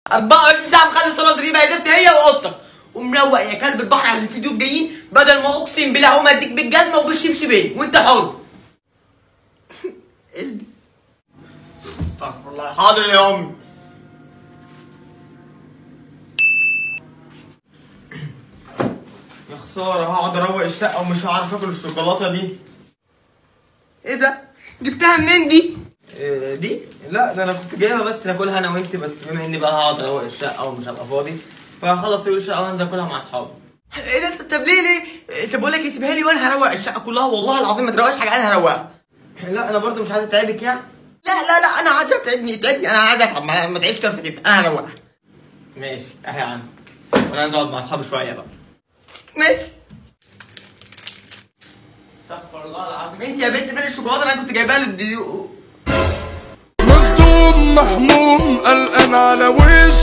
24 ساعه مخلي صلاه دي بقى زفت هي وقطك ومروق يا كلب البحر عشان في ضيوف جايين بدل ما اقسم بالله هقوم اديك بالجزمه وبالشبشبين وانت حر البس استغفر الله حاضر يا امي يا خساره هقعد اروق الشقه ومش هعرف اكل الشوكولاته دي ايه ده جبتها منين دي إيه دي لا ده انا كنت جايبها بس ناكلها انا وانت بس بما اني بقى هقعد اروق الشقه ومش هبقى فاضي فهخلص ريق الشقه وانزل اكلها مع اصحابي ايه ده طب ليه ليه إيه، طب بقول لك سيبها لي وانا هروق الشقه كلها والله العظيم ما تروقش حاجه انا هروقها لا انا برضو مش عايز اتعبك يعني لا لا لا انا عايز اتعبني اتعبني انا عايز اتعب ما ما تعيش نفسك انت انا هروقها ماشي اهي عندي وانا هنزل اقعد مع اصحابي شويه بقى ماشي استغفر الله العظيم انت يا بنت فين الشوكولاته اللي انا كنت جايبها لك دي مصدوم مهموم قلقان على وش